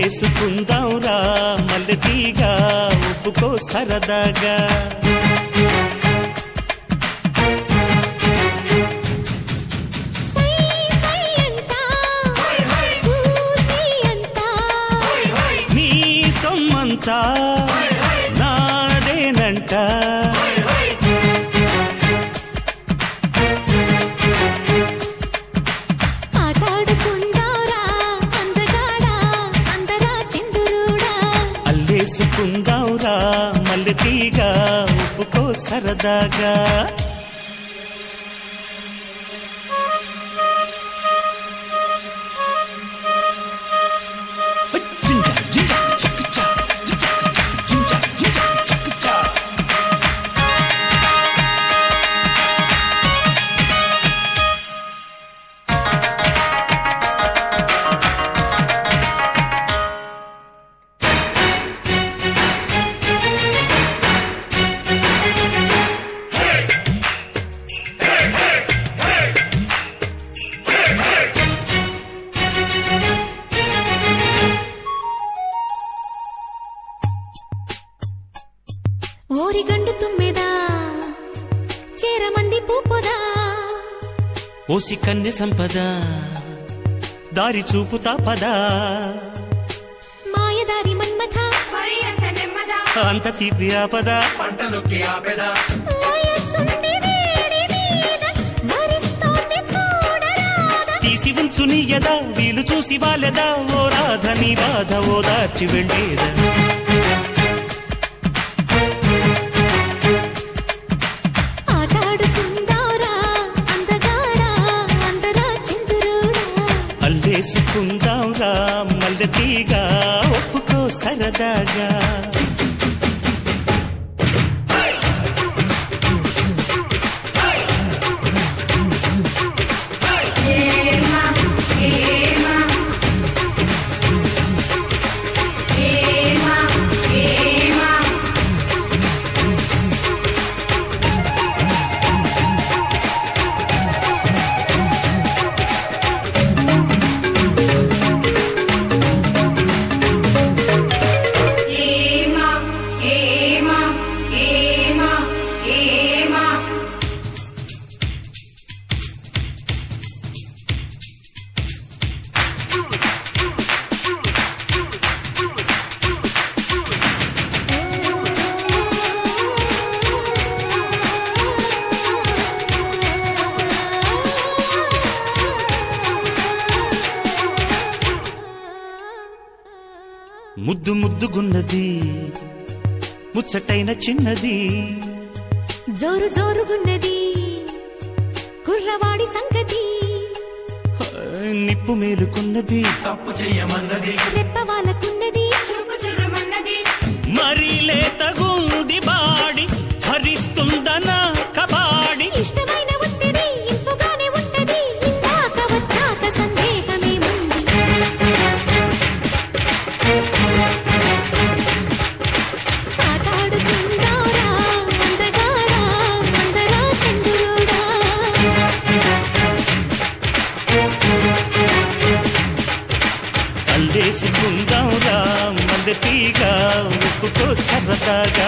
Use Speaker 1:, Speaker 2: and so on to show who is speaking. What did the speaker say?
Speaker 1: అల్లేసుకుందాంరా మల్లెతీగా ఒప్పుకో సరదాగా
Speaker 2: సై సై అంటా చూసి అంటా
Speaker 1: నీ సొమ్మంతా నాదేనంట
Speaker 2: ఆటాడుకుందారా అందగాడా అందరా చిందురుడా
Speaker 1: అల్లేసుకుందాంరా మల్లెతీగా ఒప్పుకో సరదాగా
Speaker 2: ఓరిగండు తుమ్మెదా చేరమంది పూపొదా
Speaker 1: ఓసి కన్నె సంపద దారి చూపుతా పదా
Speaker 2: మాయదారి మన్మథ
Speaker 3: మరి అంత నెమ్మదా
Speaker 1: అంత తీపి ఆపద
Speaker 4: పంటనొక్కి ఆపెదా
Speaker 2: వయస్సుంది వేడి మీద భరిస్తోంది చూడరాదా
Speaker 1: తీసి ఉంచు నీయదా వీలు చూసి వాలెదా ఓ రాధ నీ బాధ ఓ దార్చి వెళ్ళేదా
Speaker 2: ఆటాడుకుందారా అందగాడా అందరా చిందురుడా
Speaker 1: అల్లేసుకుందాంరా మల్లెతీగా ఒప్పుకో సరదాగా
Speaker 3: ఏమా ఏమా ఏమా ఏమా ఏమా ఏమా ఏమా ఏమా
Speaker 1: ముద్దు ముద్దుగున్నది ముచ్చటైన చిన్నది
Speaker 2: జోరు జోరుగున్నది కుర్రవాడి సంగతి
Speaker 1: నిప్పు మేలుకున్నది
Speaker 4: తప్పు చెయ్యమన్నది
Speaker 2: రెప్ప వాళ్ళకున్నది
Speaker 3: చూపు చురుమన్నది
Speaker 1: మరీ లేతగుంది బాడి భరిస్తుందన కబాడి
Speaker 2: ఇష్టమైన ఒత్తిడి ఇంపుగానే ఉంటది ఇందాక వచ్చాక సందేహమేముంది ఆటాడుకుందారా అందగాడా అందరా చంద్రుడా
Speaker 1: అల్లేసుకుందాంరా మల్లెతీగా ఒప్పుకో సరదాగా